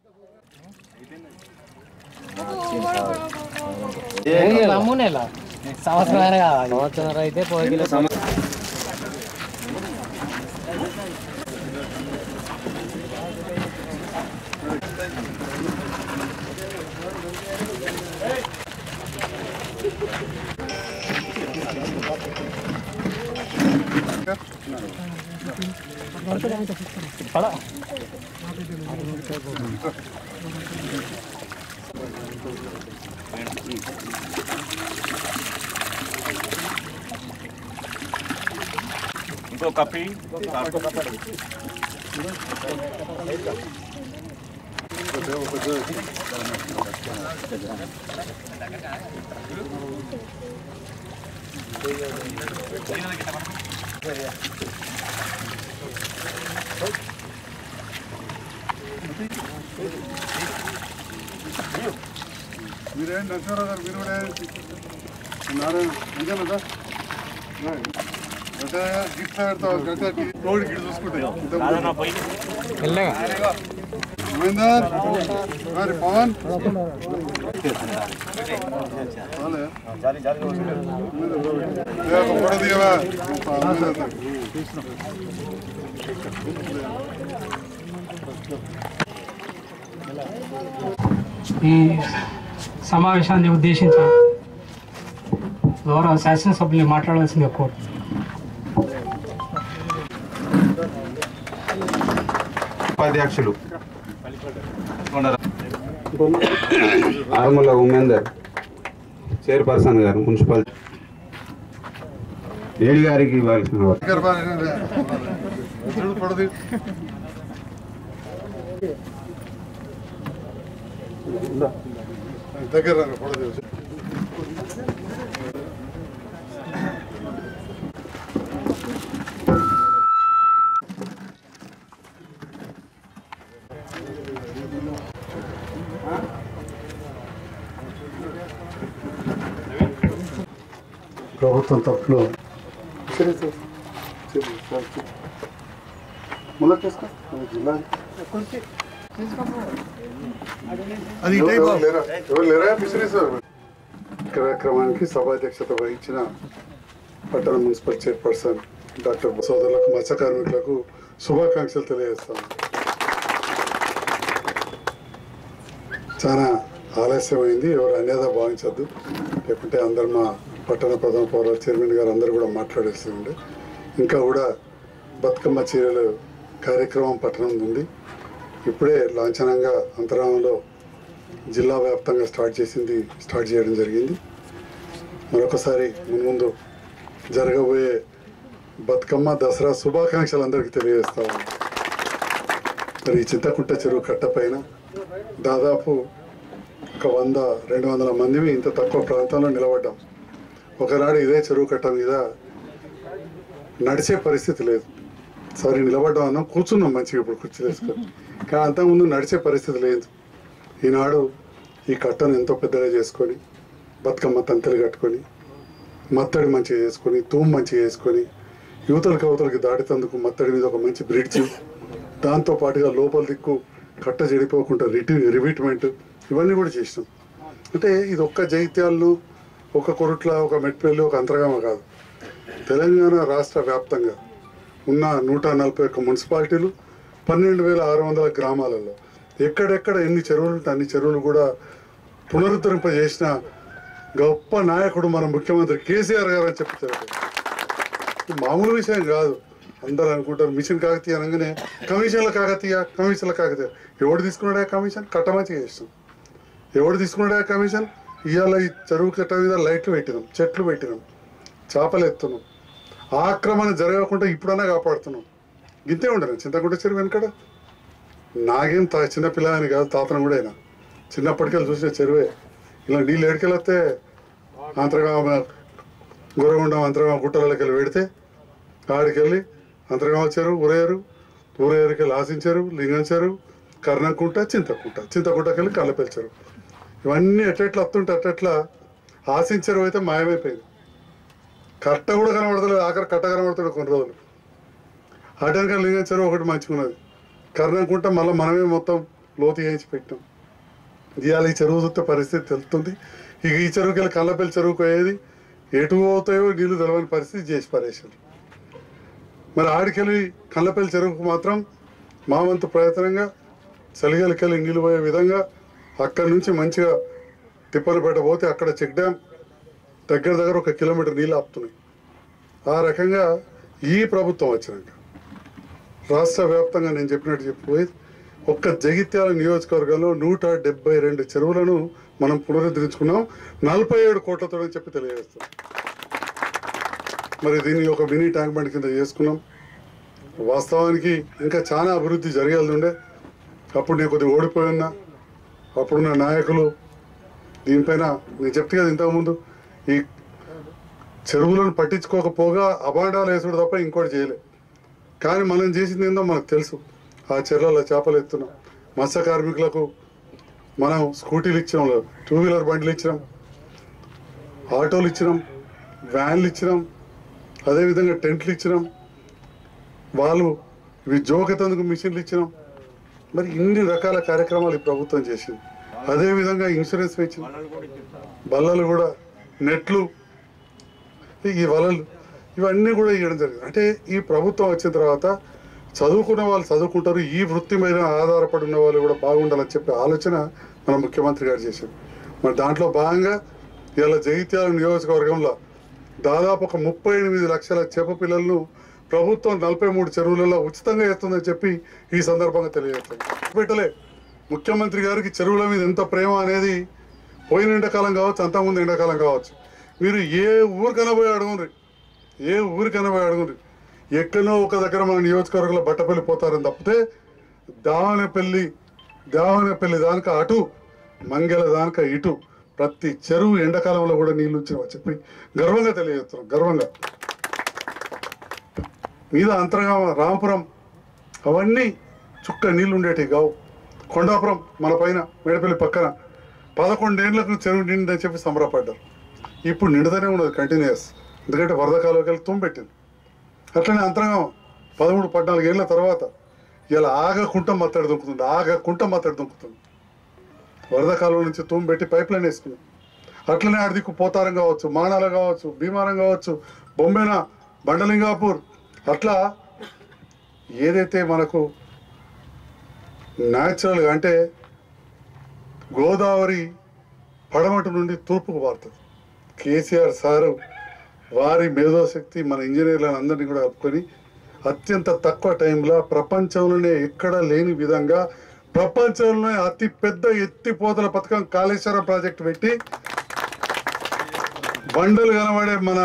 నమ్మునేలా సంవత్సరం కావాలి సంవత్సరం అయితే పోయి కిలో ఇంకో కప్పి మీరేం నరసింహారావు గారు మీరు కూడా నారాయణ అంతేనా సార్ గత గిఫ్ట్ పెడతావు గత రోడ్ గిడి చూసుకుంటే మహేందర్ మరి పవన్ చాలే. ఏ, ఒక ఫోటో దిగవా ఈ సమావేశాన్ని ఉద్దేశించి గౌరవ శాసనసభ్యులు మాట్లాడవలసిందిగా కోరు ఉపాధ్యక్షులు ఆర్ముల ఉమేందర్ చైర్పర్సన్ గారు మున్సిపల్ ఏడి గారికి ఇవ్వాల్సిన వారు. చూడు ఫోటో దిగు దగ్గర రా, ఫోటో దిగు ప్రభుత్వం తప్పులో సరే సార్ సరే సార్ మొదలు తీసుకో అది జిల్లా అది ఈ టైప్ ఆఫ్ లేరా ఎవరు లేరా ఫిషరీస్ కార్యక్రమానికి సభాధ్యక్షత వహించిన పట్టణ మున్సిపల్ చైర్పర్సన్ డాక్టర్ సోదరులకు మత్స్య కార్మికులకు శుభాకాంక్షలు తెలియజేస్తాను చాలా ఆలస్యమైంది ఎవరు అన్యత భావించద్దు లేకుంటే అందరు మా పట్టణ ప్రథమ పౌర చైర్మన్ గారు అందరూ కూడా మాట్లాడేసి ఉండే ఇంకా కూడా బతుకమ్మ చీరలు కార్యక్రమం పట్టణం ఉంది ఇప్పుడే లాంఛనంగా అంతరామంలో జిల్లా వ్యాప్తంగా స్టార్ట్ చేసింది స్టార్ట్ చేయడం జరిగింది మరొకసారి మున్ముందు జరగబోయే బతుకమ్మ దసరా శుభాకాంక్షలు అందరికీ తెలియజేస్తాము మరి ఈ చింతకుంట చెరువు కట్ట పైన దాదాపు ఒక వంద రెండు వందల మంది ఇంత తక్కువ ప్రాంతంలో నిలబడ్డాం ఒకనాడు ఇదే చెరువు కట్ట మీద నడిచే పరిస్థితి లేదు సరే నిలబడ్డాం అన్నాం కూర్చున్నాం మంచిగా ఇప్పుడు కుర్చీ వేసుకొని కానీ అంతకుముందు నడిచే పరిస్థితి లేదు ఈనాడు ఈ కట్టను ఎంతో పెద్దగా చేసుకొని బతుకమ్మ తంతలు కట్టుకొని మత్తడి మంచిగా చేసుకొని తూము మంచిగా చేసుకొని యువతలకి అవతలకి దాటితందుకు మత్తడి మీద ఒక మంచి బ్రిడ్జ్ దాంతో పాటుగా లోపల దిక్కు కట్ట చెడిపోకుండా రిటి రివిట్మెంట్ ఇవన్నీ కూడా చేసినాం అంటే ఇది ఒక్క జైత్యాల్లో ఒక కొరుట్ల ఒక మెట్పల్లి ఒక అంతర్గామ కాదు తెలంగాణ రాష్ట్ర వ్యాప్తంగా ఉన్న నూట నలభై ఒక్క మున్సిపాలిటీలు పన్నెండు వేల ఆరు వందల గ్రామాలలో ఎక్కడెక్కడ ఎన్ని చెరువులు ఉంటే అన్ని చెరువులు కూడా పునరుద్ధరింపజేసిన గొప్ప నాయకుడు మన ముఖ్యమంత్రి కేసీఆర్ గారు అని చెప్పి తెలిపారు. ఇది మామూలు విషయం కాదు అందరూ అనుకుంటారు మిషన్ కాకతీయ అనగానే కమిషన్ల కాకతీయ కమిషన్ల కాకతీయ ఎవడు తీసుకున్నాడా కమిషన్ కట్టమంచి చేస్తాం ఎవడు తీసుకున్నాడా కమిషన్ ఇవాళ ఈ చెరువు కట్ట మీద లైట్లు పెట్టినాం చెట్లు పెట్టినాం చేపలు ఎత్తున్నాం ఆక్రమణ జరగకుండా ఇప్పుడన్నా కాపాడుతున్నాం ఇంతే ఉండను చింతకుంట చెరువు వెనకడ నాగేం తా చిన్నపిల్ల అని కాదు తాతను కూడా అయినా చిన్నప్పటికెళ్ళి చూసిన చెరువే ఇలా నీళ్ళు ఎడికెళ్ళొస్తే అంతరగా గురగుండం అంతరగా గుట్టలకి వెళ్ళి పెడితే ఆడికెళ్ళి అంతరగా చెరువు ఉరేరు ఊరేరుకి వెళ్ళి ఆశించారు లింగం చెరువు కర్ణంకుంట చింతకుంట చింతకుంటకెళ్ళి కళ్ళపెల్ చెరువు ఇవన్నీ ఎట్టెట్లా వస్తుంటే అట్టెట్లా ఆశించారు అయితే మాయమైపోయింది కట్ట కూడా కనబడతలేదు ఆఖరి కట్ట కనబడుతుంది కొన్ని రోజులు అటెనక లింగం చెరువు ఒకటి మంచుకున్నది కర్ణంకుంట మళ్ళీ మనమే మొత్తం లోతు వేయించి పెట్టాం ఇవాళ ఈ చెరువు చూస్తే పరిస్థితి తెలుస్తుంది ఇక ఈ చెరువుకి వెళ్ళి కళ్ళపల్లి చెరువుకు పోయేది ఎటు పోతాయో నీళ్లు తెలవని పరిస్థితి చేసి పరేశారు మరి ఆడికెళ్ళి కళ్ళపల్లి చెరువుకు మాత్రం మా వంతు ప్రయత్నంగా చలిగలికెళ్ళి నీళ్ళు పోయే విధంగా అక్కడి నుంచి మంచిగా తిప్పలపేట పోతే అక్కడ చెక్ డ్యామ్ దగ్గర దగ్గర ఒక కిలోమీటర్ నీళ్ళు ఆపుతున్నాయి ఆ రకంగా ఈ ప్రభుత్వం వచ్చినాక రాష్ట్ర వ్యాప్తంగా నేను చెప్పినట్టు చెప్పిపోయి ఒక్క జగిత్యాల నియోజకవర్గంలో నూట డెబ్బై రెండు చెరువులను మనం పునరుద్ధరించుకున్నాం నలభై ఏడు కోట్లతో అని చెప్పి తెలియజేస్తాం మరి దీన్ని ఒక మినీ ట్యాంక్ బండ్ కింద చేసుకున్నాం వాస్తవానికి ఇంకా చాలా అభివృద్ధి జరగాలి ఉండే అప్పుడు నేను కొద్దిగా ఓడిపోయి ఉన్నా అప్పుడున్న నాయకులు దీనిపైన నేను చెప్తే కదా ఇంతకుముందు ఈ చెరువులను పట్టించుకోకపోగా అబాండాలు వేసుడు తప్ప ఇంకోటి చేయలే కానీ మనం చేసింది ఏందో మనకు తెలుసు ఆ చెర్లలో చేపలు ఎత్తున్నాం మత్స్య కార్మికులకు మనం స్కూటీలు ఇచ్చినాం టూ వీలర్ బండ్లు ఇచ్చినాం ఆటోలు ఇచ్చినాం వ్యాన్లు ఇచ్చినాం అదేవిధంగా టెంట్లు ఇచ్చినాం వాళ్ళు ఇవి జోకెతందుకు మిషన్లు ఇచ్చినాం మరి ఇన్ని రకాల కార్యక్రమాలు ఈ ప్రభుత్వం చేసింది అదేవిధంగా ఇన్సూరెన్స్ ఇచ్చింది బల్లలు కూడా నెట్లు ఈ వలలు ఇవన్నీ కూడా ఇవ్వడం జరిగింది అంటే ఈ ప్రభుత్వం వచ్చిన తర్వాత చదువుకున్న వాళ్ళు చదువుకుంటారు ఈ వృత్తి మీద ఆధారపడి ఉన్న వాళ్ళు కూడా బాగుండాలని చెప్పే ఆలోచన మన ముఖ్యమంత్రి గారు చేశారు మరి దాంట్లో భాగంగా ఇలా జగిత్యాల నియోజకవర్గంలో దాదాపు ఒక ముప్పై ఎనిమిది లక్షల చేప పిల్లలను ప్రభుత్వం నలభై మూడు చెరువులలో ఉచితంగా ఇస్తుందని చెప్పి ఈ సందర్భంగా తెలియజేస్తుంది పెట్టలే ముఖ్యమంత్రి గారికి చెరువుల మీద ఎంత ప్రేమ అనేది పోయిన ఎండాకాలం కావచ్చు అంతకుముందు ఎండాకాలం కావచ్చు మీరు ఏ ఊరికైనా పోయి అడుగుండ్రి ఏ ఊరికైనా పోయి అడుగుండ్రి ఎక్కడో ఒక దగ్గర మన నియోజకవర్గంలో బట్టపల్లి పోతారని తప్పితే దావనపల్లి దావనపల్లి దానిక అటు మంగళ దానిక ఇటు ప్రతి చెరువు ఎండాకాలంలో కూడా నీళ్లు వచ్చినావని చెప్పి గర్వంగా తెలియజేస్తున్నాం గర్వంగా మీద అంతర్గామ రామపురం అవన్నీ చుక్క నీళ్లు ఉండేటివి కావు కొండాపురం మన పైన మేడపల్లి పక్కన పదకొండేళ్లకు చెరువు నిండని చెప్పి సంబరపడ్డారు ఇప్పుడు నిండుతూనే ఉన్నది కంటిన్యూస్ ఎందుకంటే వరద కాలువకి వెళ్ళి తుమ్మెట్టింది అట్లనే అంతరంగం పదమూడు పద్నాలుగు ఏళ్ళ తర్వాత ఇలా ఆగకుంట మత్తడి దుంకుతుంది ఆగకుంట మత్తడి దుంకుతుంది వరద కాలువ నుంచి తుమ్ము పెట్టి పైప్ లైన్ వేసుకున్నాం అట్లనే ఆడిదిక్కు పోతారం కావచ్చు మానాల కావచ్చు భీమారం కావచ్చు బొంబేన బండలింగాపూర్ అట్లా ఏదైతే మనకు న్యాచురల్గా అంటే గోదావరి పడమటి నుండి తూర్పుకు పారుతుంది కేసీఆర్ సారు వారి మేధోశక్తి మన ఇంజనీర్లను అందరినీ కూడా కలుపుకొని అత్యంత తక్కువ టైంలో ప్రపంచంలోనే ఎక్కడ లేని విధంగా ప్రపంచంలోనే అతి పెద్ద ఎత్తిపోతల పథకం కాళేశ్వరం ప్రాజెక్టు పెట్టి బండలు కనబడే మన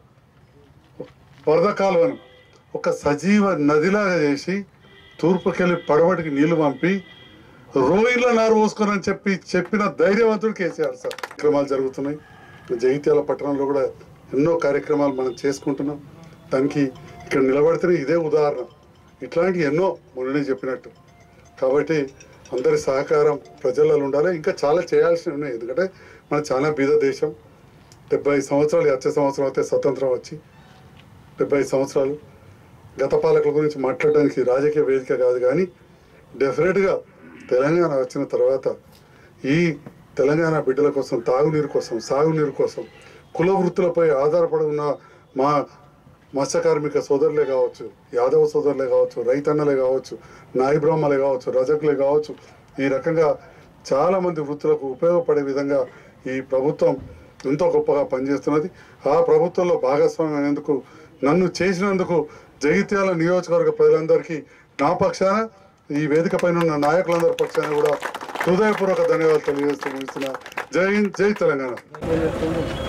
వరద కాలువను ఒక సజీవ నదిలాగా చేసి తూర్పుకెళ్ళి పడమటికి నీళ్లు పంపి రోయిల నారు పోసుకొని చెప్పి చెప్పిన ధైర్యవంతుడు కేసీఆర్ సార్ కార్యక్రమాలు జరుగుతున్నాయి జగిత్యాల పట్టణంలో కూడా ఎన్నో కార్యక్రమాలు మనం చేసుకుంటున్నాం దానికి ఇక్కడ నిలబడితేనే ఇదే ఉదాహరణ ఇట్లాంటి ఎన్నో మొన్ననే చెప్పినట్టు కాబట్టి అందరి సహకారం ప్రజలలో ఉండాలి ఇంకా చాలా చేయాల్సినవి ఉన్నాయి ఎందుకంటే మన చాలా బీద దేశం డెబ్బై సంవత్సరాలు ఈ వచ్చే సంవత్సరం అయితే స్వతంత్రం వచ్చి డెబ్బై సంవత్సరాలు గత పాలకుల గురించి మాట్లాడడానికి రాజకీయ వేదిక కాదు కానీ డెఫినెట్గా తెలంగాణ వచ్చిన తర్వాత ఈ తెలంగాణ బిడ్డల కోసం తాగునీరు కోసం సాగునీరు కోసం కుల వృత్తులపై ఆధారపడి ఉన్న మా మత్స్య కార్మిక సోదరులే కావచ్చు యాదవ సోదరులే కావచ్చు రైతన్నలే కావచ్చు నాయి బ్రాహ్మలే కావచ్చు రజకులే కావచ్చు ఈ రకంగా చాలామంది వృత్తులకు ఉపయోగపడే విధంగా ఈ ప్రభుత్వం ఎంతో గొప్పగా పనిచేస్తున్నది ఆ ప్రభుత్వంలో భాగస్వామ్యం నన్ను చేసినందుకు జగిత్యాల నియోజకవర్గ ప్రజలందరికీ నా పక్షాన ఈ వేదిక పైన ఉన్న నాయకులందరి పక్షాన కూడా హృదయపూర్వక ధన్యవాదాలు తెలియజేస్తూ ముగిస్తున్నా జై హింద్ జై తెలంగాణ